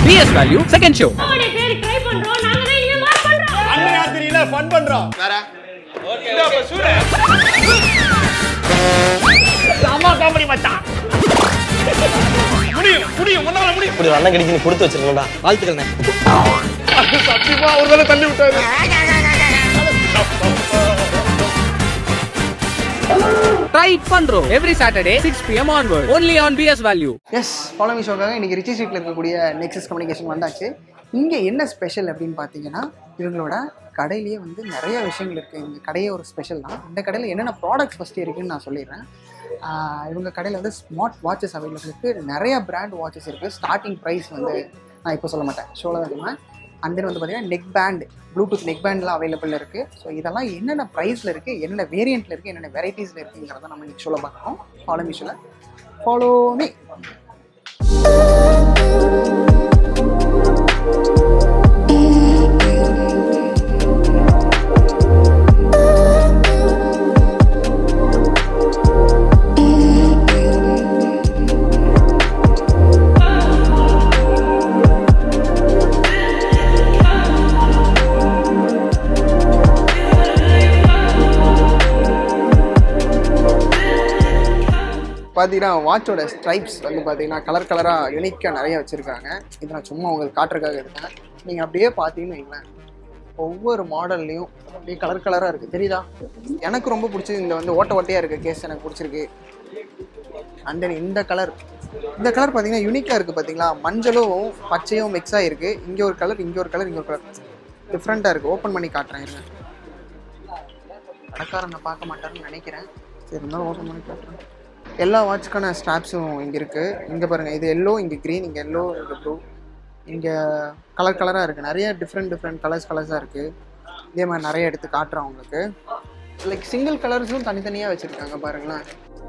PS value second show அவனை பேரு try பண்றோம் நாங்க தான் இனிமே மார்க் பண்றோம் அன்னை ராத்திரியில ஃபன் பண்றோம் வேற செம காமெடி மச்சான் முடியும் முடியும் உன்னால முடியும் இப்படி ஒரு அண்ணன் கிடைக்கு கொடுத்து வச்சிருக்கா வாழ்த்துக்கள்ண்ணே சத்தியமா ஒரு தடவை தள்ளி விட்டாரு ட்ரை பண்றோம் every Saturday six PM onward only on PS value S follow me ஷோக்காக இன்றைக்கி ரிச்சி ஸ்ட்ரீட்டில் இருக்கக்கூடிய நெக்ஸஸ் கம்யூனிகேஷன் வந்தாச்சு இங்கே என்ன ஸ்பெஷல் அப்படின்னு பார்த்தீங்கன்னா இவங்களோட கடையிலேயே வந்து நிறைய விஷயங்கள் இருக்குது இந்த கடையே ஒரு ஸ்பெஷல் தான் இந்த கடையில் என்னென்ன ப்ராடக்ட்ஸ் ஃபஸ்ட்டு இருக்குன்னு நான் சொல்லிடுறேன் ஆஹ் இவங்க கடையில் வந்து ஸ்மார்ட் வாட்சஸ் அவைலபிள் இருக்குது நிறைய பிராண்ட் வாட்சஸ் இருக்குது ஸ்டார்டிங் ப்ரைஸ் வந்து நான் இப்போ சொல்ல மாட்டேன் ஷோவில் தான் சொல்லுவேன் அண்ட் தென் வந்து பார்த்தீங்கன்னா நெக் பேண்ட் ப்ளூடூத் நெக் பேண்ட்லாம் அவைலபிள் இருக்குது ஸோ இதெல்லாம் என்னென்ன ப்ரைஸில் இருக்குது என்னென்ன வேரியண்ட்டில் இருக்குது என்னென்ன வெரைட்டிஸில் இருக்குங்கிறத நம்ம இன்னைக்கு சொல்ல பார்க்குறோம் ஃபாலோ மீஷோவில் ஃபாலோ மீ பார்த்தீங்கன்னா வாட்சோட ஸ்ட்ரைப்ஸ் வந்து பார்த்தீங்கன்னா கலர் கலராக யூனிக்காக நிறைய வச்சுருக்காங்க இது நான் சும்மா உங்களுக்கு காட்டுறதுக்காக எடுத்தேன் நீங்கள் அப்படியே பார்த்தீங்கன்னு வைங்களேன் ஒவ்வொரு மாடல்லையும் அப்படியே கலர் கலராக இருக்குது தெரியுதா எனக்கு ரொம்ப பிடிச்சது இந்த வந்து ஓட்ட ஓட்டையாக இருக்குது கேஸ் எனக்கு பிடிச்சிருக்கு அண்ட் தென் இந்த கலர் இந்த கலர் பார்த்தீங்கன்னா யூனிக்காக இருக்குது பார்த்தீங்களா மஞ்சளும் பச்சையும் மிக்ஸ் ஆகிருக்கு இங்கே ஒரு கலர் இங்கே ஒரு கலர் இங்கே ஒரு கலர் டிஃப்ரெண்ட்டாக இருக்குது ஓப்பன் பண்ணி காட்டுறேன் இருங்க கடைக்காரனை பார்க்க மாட்டாருன்னு நினைக்கிறேன் சரி இருந்தாலும் ஓப்பன் பண்ணி காட்டுறேன் எல்லா வாட்ச்க்கான ஸ்ட்ராப்ஸும் இங்கே இருக்குது இங்கே பாருங்கள் இது எல்லோ இங்கே க்ரீன் இங்கே எல்லோ இங்கே ப்ளூ இங்கே கலர் கலராக இருக்குது நிறைய டிஃப்ரெண்ட் டிஃப்ரெண்ட் கலர்ஸ் கலர்ஸாக இருக்குது இதே மாதிரி நிறைய எடுத்து காட்டுறேன் உங்களுக்கு லைக் சிங்கிள் கலர்ஸும் தனித்தனியாக வச்சுருக்காங்க பாருங்களேன்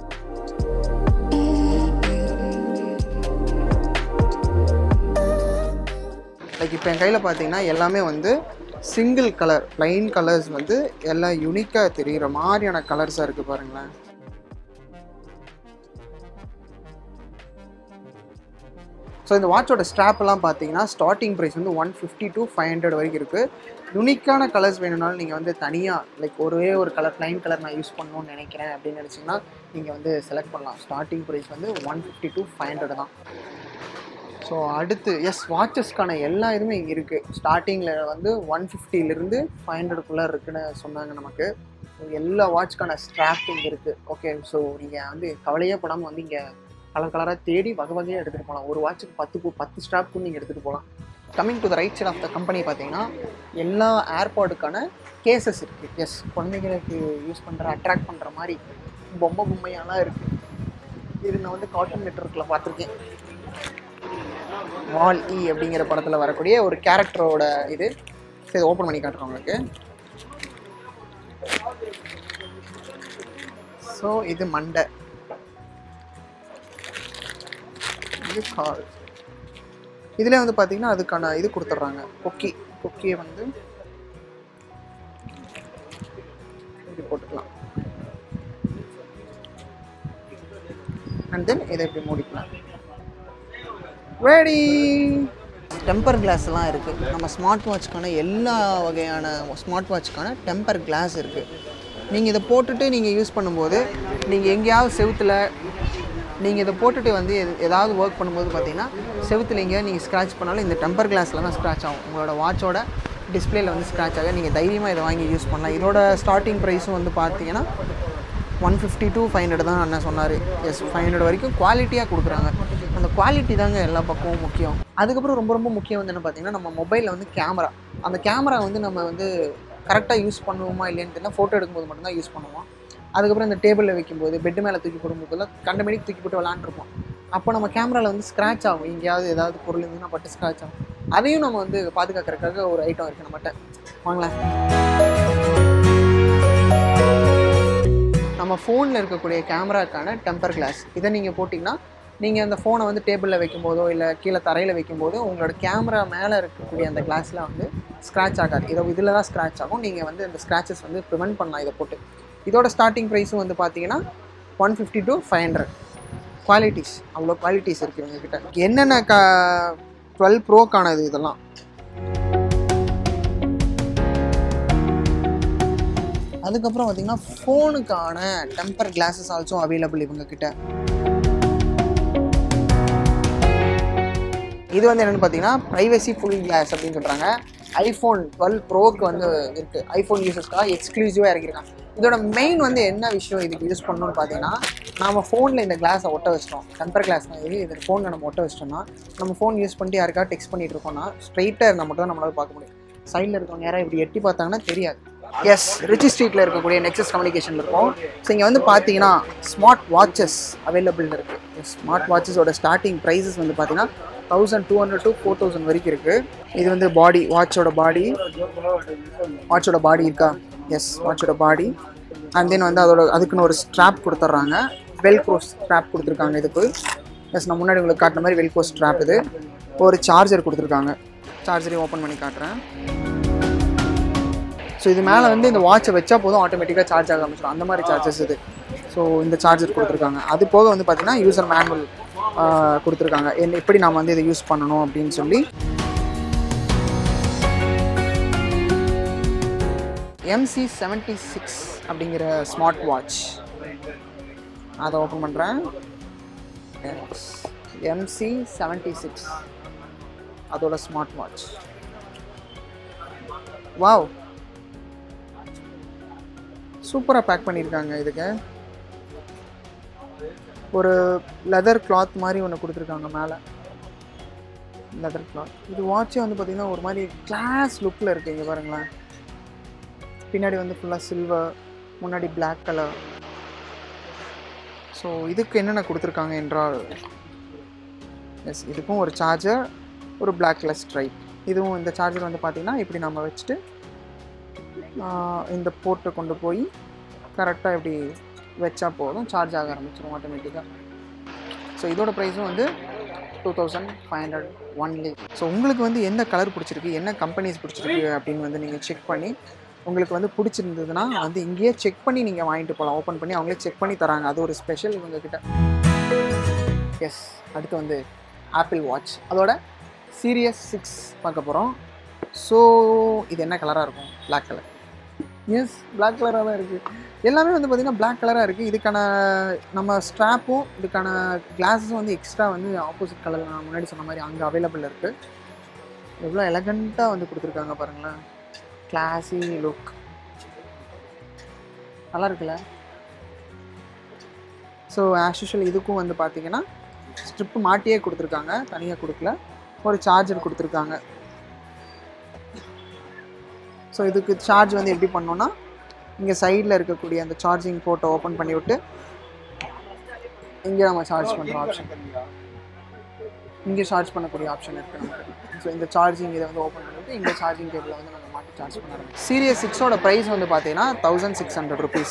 லைக் இப்போ என் கையில் பார்த்தீங்கன்னா எல்லாமே வந்து சிங்கிள் கலர் ப்ளைன் கலர்ஸ் வந்து எல்லாம் யூனிக்காக தெரிகிற மாதிரியான கலர்ஸாக இருக்குது பாருங்களேன் ஸோ இந்த வாட்சோட ஸ்ட்ராப்லாம் பார்த்தீங்கன்னா ஸ்டார்டிங் ப்ரைஸ் வந்து one fifty to five hundred வரைக்கும் இருக்குது யூனிக்கான கலர்ஸ் வேணும்னாலும் நீங்கள் வந்து தனியாக லைக் ஒரே ஒரு கலர் ப்ளைன் கலர் நான் யூஸ் பண்ணணும்னு நினைக்கிறேன் அப்படின்னு நினச்சிங்கன்னா நீங்கள் வந்து செலக்ட் பண்ணலாம் ஸ்டார்டிங் ப்ரைஸ் வந்து one fifty to five hundred தான் ஸோ அடுத்து எஸ் வாட்சஸ்க்கான எல்லா இதுவுமே இங்கே இருக்குது ஸ்டார்டிங்கில் வந்து ஒன் ஃபிஃப்டிலேருந்து ஃபைவ் ஹண்ட்ரட்குள்ளே இருக்குன்னு சொன்னாங்க நமக்கு ஸோ எல்லா வாட்ச்க்கான ஸ்ட்ராப் இங்கே இருக்குது ஓகே ஸோ நீங்கள் வந்து கவலையே படாமல் வந்து இங்கே கலர் கலராக தேடி வகை வகையாக எடுத்துகிட்டு போகலாம் ஒரு வாட்சுக்கு பத்து பூ பத்து ஸ்ட்ராப் கூட நீங்கள் எடுத்துகிட்டு போகலாம் coming to the right side of the company பார்த்தீங்கன்னா எல்லா ஏர்பாடுக்கான கேசஸ் இருக்குது எஸ் குழந்தைங்களுக்கு யூஸ் பண்ணுற அட்ராக்ட் பண்ணுற மாதிரி பொம்மை பொம்மையாலாம் இருக்குது இது நான் வந்து கார்ட்டூன் நெட்ஒர்க்கில் பார்த்துருக்கேன் வால் இ அப்படிங்கிற படத்தில் வரக்கூடிய ஒரு கேரக்டரோட இது சரி ஓப்பன் பண்ணி காட்டுறேன் உங்களுக்கு ஸோ இது மண்டை இது கால் இதில் வந்து பார்த்தீங்கன்னா அதுக்கான இது கொடுத்துட்றாங்க கொக்கி கொக்கியை வந்து இப்படி போட்டுக்கலாம் அண்ட் தென் இதை இப்படி மூடிக்கலாம் ரெடி டெம்பர் கிளாஸ்லாம் இருக்குது நம்ம ஸ்மார்ட் வாட்ச்க்கான எல்லா வகையான ஸ்மார்ட் வாட்ச்க்கான டெம்பர் கிளாஸ் இருக்குது நீங்கள் இதை போட்டுட்டு நீங்கள் யூஸ் பண்ணும்போது நீங்கள் எங்கேயாவது செவுத்தில் நீங்கள் இதை போட்டுட்டு வந்து எது- ஏதாவது ஒர்க் பண்ணும்போது பார்த்தீங்கன்னா செவுத்துல எங்கேயாவது நீங்கள் ஸ்க்ராட்ச் பண்ணாலும் இந்த டெம்பர் கிளாஸில் தான் ஸ்க்ராட்ச் ஆகும் உங்களோட வாட்சோட டிஸ்பிளேல வந்து ஸ்க்ராட்ச் ஆக நீங்கள் தைரியமாக இதை வாங்கி யூஸ் பண்ணலாம் இதோட ஸ்டார்டிங் ப்ரைஸும் வந்து பார்த்தீங்கன்னா one fifty to five hundred தான் அண்ணன் சொன்னார் எஸ் ஃபைவ் ஹண்ட்ரட் வரைக்கும் குவாலிட்டியாக கொடுக்குறாங்க அந்த குவாலிட்டி தாங்க எல்லா பக்கமும் முக்கியம் அதுக்கப்புறம் ரொம்ப ரொம்ப முக்கியம் வந்து என்ன பார்த்தீங்கன்னா நம்ம மொபைலில் வந்து கேமரா அந்த கேமரா வந்து நம்ம வந்து கரெக்டாக யூஸ் பண்ணுவோமா இல்லையான்னு தெரியல ஃபோட்டோ எடுக்கும்போது மட்டும்தான் யூஸ் பண்ணுவோம் அதுக்கப்புறம் இந்த டேபிளில் வைக்கும்போது பெட்டு மேலே தூக்கி போடும்போதெல்லாம் கண்டமேடிக்கு தூக்கி போட்டு விளாண்டுருப்போம் அப்போ நம்ம கேமராவில் வந்து ஸ்க்ராட்ச் ஆகும் எங்கேயாவது ஏதாவது பொருள் இருந்துன்னா பட்டு ஸ்க்ராட்ச் ஆகும் அதையும் நம்ம வந்து பாதுகாக்கிறதுக்காக ஒரு ஐட்டம் இருக்குது நம்மகிட்ட வாங்களேன் நம்ம ஃபோனில் இருக்கக்கூடிய கேமராக்கான டெம்பர் கிளாஸ் இதை நீங்கள் போட்டிங்கன்னா நீங்கள் அந்த ஃபோனை வந்து டேபிளில் வைக்கும்போதோ இல்லை கீழே தரையில் வைக்கும்போதோ உங்களோட கேமரா மேலே இருக்கக்கூடிய அந்த கிளாஸில் வந்து ஸ்க்ராட்ச் ஆகாது இதை இதில் தான் ஸ்க்ராட்ச் ஆகும் நீங்கள் வந்து அந்த ஸ்க்ராச்சஸ் வந்து ப்ரிவெண்ட் பண்ணலாம் இதை போட்டு இதோட ஸ்டார்டிங் ப்ரைஸும் வந்து பார்த்தீங்கன்னா one fifty to five hundred qualities அவ்வளோ குவாலிட்டிஸ் இருக்குது இவங்கக்கிட்ட என்னென்ன க டுவெல் ப்ரோக்கானது இதெல்லாம் அதுக்கப்புறம் பார்த்தீங்கன்னா ஃபோனுக்கான டெம்பர் கிளாஸஸ் ஆல்சோ அவைலபிள் இவங்க கிட்ட இது வந்து என்னென்னு பார்த்தீங்கன்னா ப்ரைவசி ஃபுல் கிளாஸ் அப்படின்னு சொல்கிறாங்க ஐஃபோன் டுவெல் ப்ரோக்கு வந்து இருக்குது ஐஃபோன் யூசர்ஸ்க்காக எக்ஸ்க்ளூசிவாக இறக்கிருக்காங்க இதோட மெயின் வந்து என்ன விஷயம் இதுக்கு யூஸ் பண்ணணும்னு பார்த்தீங்கன்னா நம்ம ஃபோனில் இந்த கிளாஸை ஒட்ட வச்சிட்டோம் டெம்பர் கிளாஸ்னால் இது இது ஃபோனில் நம்ம ஒட்ட வச்சிட்டோம்னா நம்ம ஃபோன் யூஸ் பண்ணிட்டு யாருக்கா டெக்ஸ்ட் பண்ணிட்டு இருக்கோம்னா ஸ்ட்ரைட்டாக இருந்தால் மட்டும் தான் நம்மளால பார்க்க முடியும் சைடில் இருக்கவங்க யாராவது இப்படி எட்டி பார்த்தாங்கன்னா தெரியாது எஸ் ரிச்சி ஸ்ட்ரீட்டில் இருக்கக்கூடிய நெக்ஸஸ் கம்யூனிகேஷனில் இருக்கும் ஸோ இங்கே வந்து பார்த்தீங்கன்னா ஸ்மார்ட் வாட்சஸ் அவைலபிள் இருக்குது ஸ்மார்ட் வாட்சஸோட ஸ்டார்டிங் ப்ரைஸஸ் வந்து பார்த்தீங்கன்னா thousand two hundred to four thousand வரைக்கும் இருக்குது இது வந்து பாடி வாட்சோட பாடி வாட்சோட பாடி இருக்கா எஸ் வாட்சோட பாடி அண்ட் தென் வந்து அதோட அதுக்குன்னு ஒரு ஸ்ட்ராப் கொடுத்துட்றாங்க வெல்க்ரோ ஸ்ட்ராப் கொடுத்துருக்காங்க இதுக்கு எஸ் நான் முன்னாடி உங்களுக்கு காட்டின மாதிரி வெல்க்ரோ ஸ்ட்ராப் இது ஒரு சார்ஜர் கொடுத்துருக்காங்க சார்ஜரையும் ஓப்பன் பண்ணி காட்டுறேன் ஸோ இது மேலே வந்து இந்த வாட்சை வச்சா போதும் ஆட்டோமேட்டிக்காக சார்ஜ் ஆக ஆரம்பிச்சிடும் அந்த மாதிரி சார்ஜஸ் இது ஸோ இந்த சார்ஜர் கொடுத்துருக்காங்க அது போக வந்து பார்த்தீங்கன்னா யூசர் மேனுவல் கொடுத்துருக்காங்க என்ன எப்படி நாம் வந்து இதை யூஸ் பண்ணணும் அப்படின்னு சொல்லி எம்சி செவன்ட்டி சிக்ஸ் அப்படிங்கிற ஸ்மார்ட் வாட்ச் அதை ஓப்பன் பண்ணுறேன் எம்சி செவன்ட்டி சிக்ஸ் அதோட ஸ்மார்ட் வாட்ச் வாவ் சூப்பராக பேக் பண்ணியிருக்காங்க இதுக்கு ஒரு லெதர் கிளாத் மாதிரி ஒன்று கொடுத்துருக்காங்க மேலே லெதர் கிளாத் இது வாட்சே வந்து பார்த்திங்கன்னா ஒரு மாதிரி கிளாஸ் லுக்கில் இருக்குது இங்கே பாருங்களேன் பின்னாடி வந்து ஃபுல்லாக சில்வர் முன்னாடி Black கலர் ஸோ இதுக்கு என்னென்ன கொடுத்துருக்காங்க என்றால் எஸ் இதுக்கும் ஒரு சார்ஜர் ஒரு Black கலர் ஸ்ட்ரைப் இதுவும் இந்த சார்ஜர் வந்து பார்த்திங்கன்னா இப்படி நம்ம வச்சுட்டு ஆஹ், இந்த போர்ட்டை கொண்டு போய் கரெக்டாக இப்படி வச்சா போதும் சார்ஜ் ஆக ஆரம்பிச்சிடும் ஆட்டோமேட்டிக்காக ஸோ இதோட ப்ரைஸும் வந்து two thousand five hundred only so உங்களுக்கு வந்து எந்த கலர் பிடிச்சிருக்கு என்ன கம்பெனிஸ் பிடிச்சிருக்கு அப்படின்னு வந்து நீங்கள் செக் பண்ணி உங்களுக்கு வந்து பிடிச்சிருந்ததுன்னா வந்து இங்கேயே செக் பண்ணி நீங்கள் வாங்கிட்டு போகலாம் ஓப்பன் பண்ணி அவங்களே செக் பண்ணி தராங்க அது ஒரு ஸ்பெஷல் இவங்க கிட்ட எஸ் அடுத்து வந்து ஆப்பிள் வாட்ச் அதோட சீரியஸ் சிக்ஸ் பார்க்க போகிறோம் ஸோ இது என்ன கலராக இருக்கும் Black கலர் எஸ் Black கலராக தான் இருக்குது எல்லாமே வந்து பார்த்திங்கன்னா Black கலராக இருக்குது இதுக்கான நம்ம ஸ்ட்ராப்பும் இதுக்கான கிளாஸஸும் வந்து எக்ஸ்ட்ரா வந்து ஆப்போசிட் கலர் நான் முன்னாடி சொன்ன மாதிரி அங்கே அவைலபிள் இருக்குது எவ்வளோ எலகண்ட்டாக வந்து கொடுத்துருக்காங்க பாருங்களேன் கிளாஸி லுக் நல்லா இருக்குல்ல ஸோ ஆஸ் யூஷுவல் இதுக்கும் வந்து பார்த்தீங்கன்னா ஸ்ட்ரிப்பு மாட்டியே கொடுத்துருக்காங்க தனியாக கொடுக்கல ஒரு சார்ஜர் கொடுத்துருக்காங்க ஸோ இதுக்கு சார்ஜ் வந்து எப்படி பண்ணோன்னா இங்கே சைடில் இருக்கக்கூடிய அந்த சார்ஜிங் போர்ட்டை ஓப்பன் பண்ணி விட்டு இங்கே நம்ம சார்ஜ் பண்ணுற ஆப்ஷன் இங்கே சார்ஜ் பண்ணக்கூடிய ஆப்ஷன் இருக்குது நமக்கு ஸோ இந்த சார்ஜிங் இதை வந்து ஓப்பன் பண்ணிவிட்டு இங்கே சார்ஜிங் கேபிளை வந்து நம்ம மாட்டி சார்ஜ் பண்ண ஆரம்பிச்சோம் சீரியஸ் சிக்ஸோட ப்ரைஸ் வந்து பார்த்தீங்கன்னா thousand six hundred rupees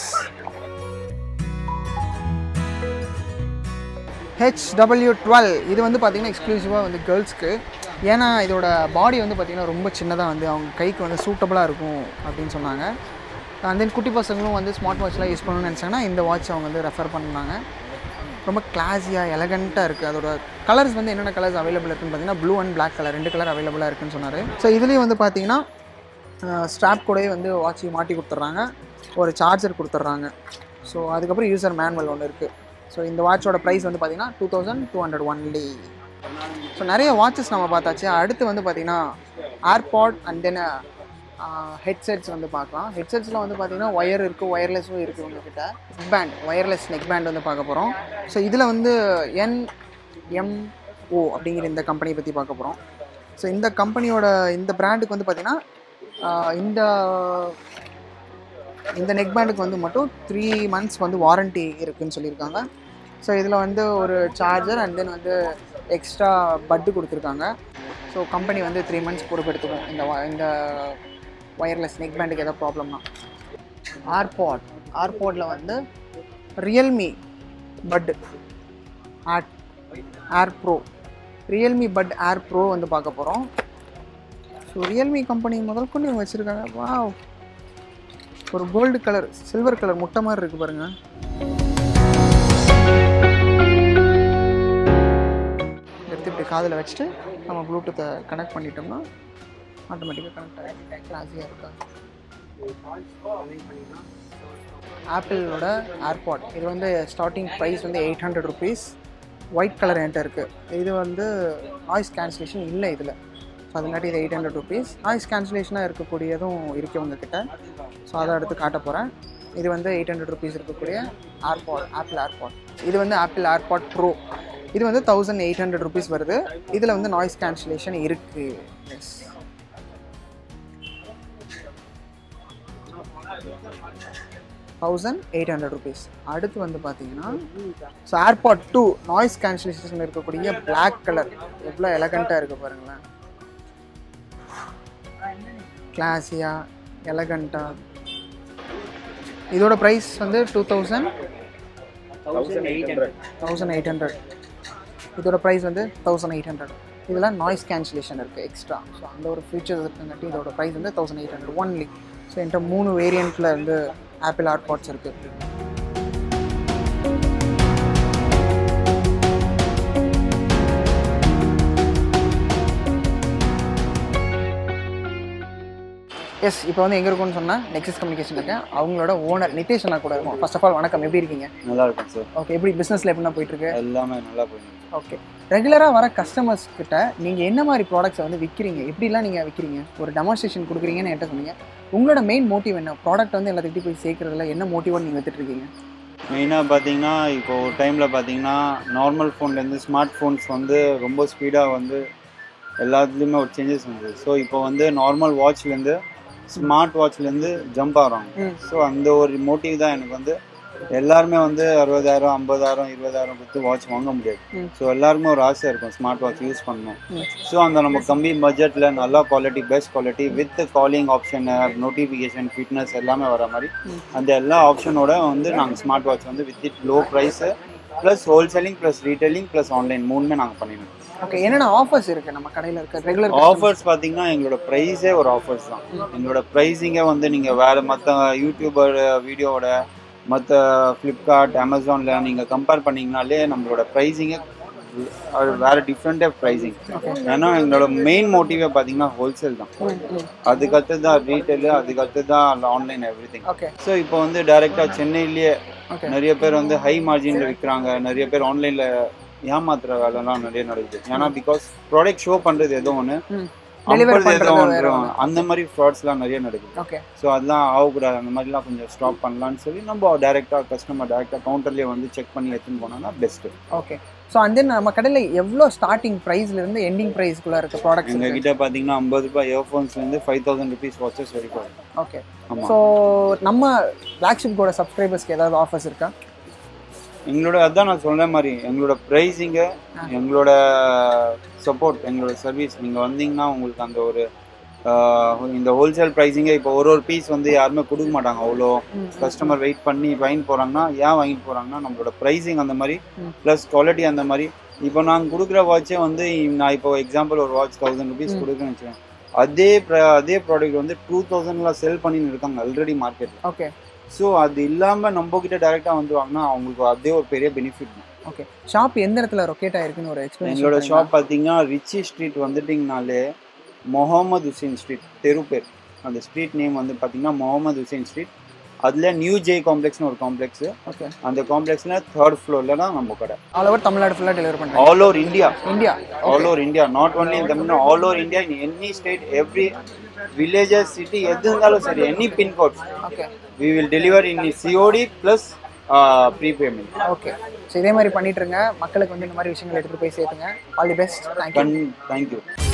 HW டுவெல் இது வந்து பார்த்தீங்கன்னா எக்ஸ்க்ளூசிவாக வந்து கேர்ள்ஸ்க்கு ஏன்னா இதோட பாடி வந்து பார்த்தீங்கன்னா ரொம்ப சின்னதாக வந்து அவங்க கைக்கு வந்து சூட்டபுளாக இருக்கும் அப்படின்னு சொன்னாங்க அண்ட் தென் குட்டி பசங்களும் வந்து ஸ்மார்ட் வாட்ச்லாம் யூஸ் பண்ணணும்னு நினச்சாங்கன்னா இந்த வாட்ச் அவங்க வந்து ரெஃபர் பண்ணாங்க ரொம்ப கிளாஸியாக எலகண்ட்டாக இருக்குது அதோட கலர்ஸ் வந்து என்னென்ன கலர்ஸ் அவைலபிள் இருக்குன்னு பார்த்தீங்கன்னா ப்ளூ அண்ட் Black கலர் ரெண்டு கலர் அவைலபிளாக இருக்குன்னு சொன்னார் ஸோ இதுலேயும் வந்து பார்த்தீங்கன்னா ஸ்ட்ராப் கூடயே வந்து வாட்ச் மாட்டி கொடுத்துட்றாங்க ஒரு சார்ஜர் கொடுத்துட்றாங்க ஸோ அதுக்கப்புறம் யூசர் மேனுவல் ஒன்று இருக்குது ஸோ இந்த வாட்சோட ப்ரைஸ் வந்து பார்த்தீங்கன்னா two thousand two hundred only so நிறைய வாட்சஸ் நம்ம பார்த்தாச்சு அடுத்து வந்து பார்த்தீங்கன்னா ஏர்பாட் அண்ட் தென் ஹெட்செட்ஸ் வந்து பார்க்கலாம் ஹெட்செட்ஸில் வந்து பார்த்தீங்கன்னா ஒயர் இருக்குது ஒயர்லெஸ்ஸும் இருக்குது உங்ககிட்ட neck band wireless neck band வந்து பார்க்க போகிறோம் ஸோ இதில் வந்து என்எம்ஓ அப்படிங்கிற இந்த கம்பெனியை பற்றி பார்க்க போகிறோம் ஸோ இந்த கம்பெனியோட இந்த பிராண்டுக்கு வந்து பார்த்தீங்கன்னா ஆஹ், இந்த இந்த நெக் பேண்டுக்கு வந்து மட்டும் த்ரீ மந்த்ஸ் வந்து வாரண்ட்டி இருக்குன்னு சொல்லியிருக்காங்க ஸோ இதில் வந்து ஒரு சார்ஜர் அண்ட் தென் வந்து எக்ஸ்ட்ரா பட்டு கொடுத்துருக்காங்க ஸோ கம்பெனி வந்து த்ரீ மந்த்ஸ் பொறுப்பெடுத்துக்கும் இந்த wa- இந்த ஒயர்லெஸ் நெக் பேண்டுக்கு ஏதாவது ப்ராப்ளம்னா ஆர்பாட் ஆர்பாட்டில் வந்து ரியல்மி பட் ஆட் air pro Realme bud air pro வந்து பார்க்க போகிறோம் ஸோ ரியல்மி கம்பெனி முதல் கொண்டு இவங்க வச்சுருக்காங்க வாவ் ஒரு கோல்டு கலர் சில்வர் கலர் முட்டை மாதிரி இருக்குது பாருங்க எடுத்து இப்படி காதில் வச்சுட்டு நம்ம ப்ளூடூத்தை கனெக்ட் பண்ணிட்டோம்னா ஆட்டோமேட்டிக்காக கனெக்ட் ஆகிடும் கிளாஸியாக இருக்கா ஆப்பிளோட ஏர்பாட் இது வந்து ஸ்டார்டிங் ப்ரைஸ் வந்து eight hundred rupees white colour என்கிட்ட இருக்குது இது வந்து நாய்ஸ் கேன்சலேஷன் இல்லை இதில் ஸோ அதனாட்டி இது எயிட் ஹண்ட்ரட் ருபீஸ் நாய்ஸ் கேன்சலேஷனாக இருக்கக்கூடியதும் இருக்குது உங்ககிட்ட ஸோ அதை எடுத்து காட்ட போகிறேன் இது வந்து எயிட் ஹண்ட்ரட் ருபீஸ் இருக்கக்கூடிய ஏர்பாட் ஆப்பிள் ஏர்பாட் இது வந்து ஆப்பிள் ஏர்பாட் ப்ரோ இது வந்து தௌசண்ட் எயிட் ஹண்ட்ரட் ருபீஸ் வருது இதில் வந்து நாய்ஸ் கேன்சலேஷன் இருக்குது yes thousand eight hundred rupees அடுத்து வந்து பார்த்தீங்கன்னா so airpod two noise cancellation இருக்கக்கூடிய பிளாக் கலர் எவ்வளோ எலகண்ட்டாக இருக்குது பாருங்களேன் கிளாஸியாக எலகண்ட்டாக இதோட ப்ரைஸ் வந்து two thousand thousand eight hundred இதோட ப்ரைஸ் வந்து தௌசண்ட் எயிட் ஹண்ட்ரட் இதில் நாய்ஸ் கேன்சலேஷன் இருக்குது எக்ஸ்ட்ரா ஸோ அந்த ஒரு ஃபீச்சர்ஸ் இருக்குங்காட்டி இதோட ப்ரைஸ் வந்து thousand eight hundred only so என்கிட்ட மூணு வேரியண்ட்டில் வந்து ஆப்பிள் ஆர்பாட்ஸ் இருக்குது எஸ் இப்போ வந்து எங்கே இருக்கும்னு சொன்னால் நெக்ஸஸ் கம்யூனிகேஷன் இருக்கேன் அவங்களோட ஓனர் நிதேஷ் அண்ணா கூட இருக்கும் ஃபர்ஸ்ட் ஆஃப் ஆல் வணக்கம் எப்படி இருக்கீங்க நல்லா இருக்கும் சார் ஓகே எப்படி பிஸ்னஸில் எப்படின்னா போயிட்டுருக்கு எல்லாமே நல்லா போயிடும் ஓகே ரெகுலராக வர கஸ்டமர்ஸ் கிட்ட நீங்கள் என்ன மாதிரி ப்ராடக்ட்ஸை வந்து விற்கிறீங்க எப்படிலாம் நீங்கள் விற்கிறீங்க ஒரு டெமான்ஸ்ட்ரேஷன் கொடுக்குறீங்கன்னு என்கிட்ட சொன்னீங்க உங்களோட மெயின் மோட்டிவ் என்ன ப்ராடக்ட் வந்து எல்லாத்துக்கிட்டையும் போய் சேர்க்கறதுல என்ன மோட்டிவோட நீங்கள் வித்துட்டு இருக்கீங்க மெயினாக பார்த்தீங்கன்னா இப்போ ஒரு டைமில் பார்த்தீங்கன்னா நார்மல் ஃபோன்லேருந்து ஸ்மார்ட் ஃபோன்ஸ் வந்து ரொம்ப ஸ்பீடாக வந்து எல்லாத்துலேயுமே ஒரு சேஞ்சஸ் வந்தது ஸோ இப்போ வந்து நார்மல் வாட்ச்லேருந்து ஸ்மார்ட் வாட்ச்லேருந்து ஜம்ப் ஆகிறாங்க ம். ஸோ அந்த ஒரு மோட்டிவ் தான் எனக்கு வந்து எல்லாருமே வந்து அறுபதாயிரம் ஐம்பதாயிரம் இருபதாயிரம் கொடுத்து வாட்ச் வாங்க முடியாது ம். ஸோ எல்லாருமே ஒரு ஆசை இருக்கும் ஸ்மார்ட் வாட்ச் யூஸ் பண்ணணும் ம். ஸோ அந்த நம்ம கம்மி பட்ஜெட்டில் நல்லா quality best quality with calling option notification fitness எல்லாமே வர மாதிரி ம். அந்த எல்லா ஆப்ஷனோட வந்து நாங்கள் ஸ்மார்ட் வாட்ச் வந்து with it low price plus wholesaling plus retailing plus online மூணுமே நாங்கள் பண்ணிடுவோம் ஓகே என்னென்ன ஆஃபர்ஸ் இருக்குது நம்ம கடையில் இருக்க ரெகுலர் ஆஃபர்ஸ் பார்த்தீங்கன்னா எங்களோட ப்ரைஸே ஒரு ஆஃபர்ஸ் தான் எங்களோட ப்ரைஸிங்கே வந்து நீங்கள் வேறு மற்ற யூடியூபர் வீடியோவோட மற்ற ஃப்ளிப்கார்ட் அமேசானில் நீங்கள் கம்பேர் பண்ணிங்கனாலே நம்மளோட ப்ரைஸிங்கே வேறு டிஃப்ரெண்ட்டாக ப்ரைஸிங் ஏன்னா எங்களோட மெயின் மோட்டிவே பார்த்தீங்கன்னா ஹோல்சேல் தான் அதுக்கடுத்து தான் ரீட்டைலு அதுக்கடுத்து தான் online everything okay so இப்போ வந்து டைரெக்டாக சென்னையிலேயே ஓகே நிறைய பேர் வந்து ஹை மார்ஜினில் விற்கிறாங்க நிறைய பேர் ஆன்லைனில் ஏமாத்துற வேலைலாம் நிறைய நடக்குது ஏன்னா பிகாஸ் ப்ராடக்ட் ஷோ பண்ணுறது ஏதோ ஒன்று ம் டெலிவர் அனுப்புறது ஏதோ பண்ணுறது வேறு ஒன்று அந்த மாதிரி ஃப்ராட்ஸ்லாம் நிறைய நடக்குது ஓகே ஸோ அதெல்லாம் ஆகக்கூடாது அந்த மாதிரிலாம் கொஞ்சம் ஸ்டாப் பண்ணலாம்னு சொல்லி நம்ம டேரெக்டாக கஸ்டமர் டேரெக்டாக கவுண்டர்லேயே வந்து செக் பண்ணி எடுத்துன்னு போனோம்னா பெஸ்ட்டு ஓகே ஸோ அந்த நம்ம கடையில் எவ்வளோ ஸ்டார்டிங் ப்ரைஸ்லேருந்து எண்டிங் ப்ரைஸ்க்குள்ளே இருக்க ப்ராடக்ட்ஸ் எங்கள் கிட்ட பார்த்தீங்கன்னா ஐம்பது ரூபாய் இயர்ஃபோன்ஸ்லேருந்து ஃபைவ் தௌசண்ட் ருபீஸ் வாட்சஸ் வரைக்கும் இருக்கு. ஓகே ஆமாம் ஸோ நம்ம ஃப்ளாக்ஷிப் கூட சப்ஸ்கிரைபர்ஸ்க்கு ஏதாவது ஆஃபர்ஸ் இருக்கா எங்களோட அதான் நான் சொல்ற மாதிரி எங்களோட ப்ரைஸிங்கு எங்களோட சப்போர்ட் எங்களோட சர்வீஸ் நீங்கள் வந்தீங்கன்னா உங்களுக்கு அந்த ஒரு ஆஹ், இந்த ஹோல்சேல் ப்ரைஸிங்கே இப்போ ஒரு ஒரு பீஸ் வந்து யாருமே கொடுக்க மாட்டாங்க அவ்வளோ கஸ்டமர் வெயிட் பண்ணி வாங்கிட்டு போகிறாங்கன்னா ஏன் வாங்கிட்டு போகிறாங்கன்னா நம்மளோட ப்ரைஸிங் அந்த மாதிரி ம். ப்ளஸ் குவாலிட்டி அந்த மாதிரி இப்போ நாங்கள் கொடுக்குற வாட்சே வந்து நான் இப்போ எக்ஸாம்பிள் ஒரு வாட்ச் தௌசண்ட் ருபீஸ் ம். கொடுக்குறேன்னு வச்சுக்கோங்க அதே ப்ர- அதே ப்ராடக்ட் வந்து டூ தௌசண்ட்லாம் செல் பண்ணின்னு இருக்காங்க ஆல்ரெடி மார்க்கெட்டில் ஓகே ஸோ அது இல்லாமல் நம்ம கிட்ட டேரெக்டாக வந்து வாங்கினா அவங்களுக்கு அதே ஒரு பெரிய பெனிஃபிட் தான் ஓகே ஷாப் எந்த இடத்துல ரொக்கேட் ஆயிருக்குன்னு ஒரு எக்ஸ்பிளேஷன் எங்களோட ஷாப் பார்த்தீங்கன்னா ரிச்சி ஸ்ட்ரீட் வந்துட்டிங்கனாலே முகமது ஹுசேன் ஸ்ட்ரீட் தெரு பேர் அந்த ஸ்ட்ரீட் நேம் வந்து பார்த்தீங்கன்னா முகமது ஹுசேன் ஸ்ட்ரீட் அதில் நியூ ஜே காம்ப்ளெக்ஸ்னு ஒரு காம்ப்ளெக்ஸ் ஓகே அந்த காம்ப்ளெக்ஸில் தேர்ட் ஃப்ளோரில் தான் நம்ம கடை ஆல் ஓவர் தமிழ்நாடு ஃபுல்லாக டெலிவர் பண்ணுறேன் all over India India all over India not only in Tamil Nadu all over India in any state every villages city எது இருந்தாலும் சரி any pincode okay we will deliver in COD plus prepayment okay so இதே மாதிரி பண்ணிட்டு இருங்க மக்களுக்கு வந்து இந்த மாதிரி விஷயங்கள் எடுத்துகிட்டு போய் சேர்த்துங்க all the best thank you thank you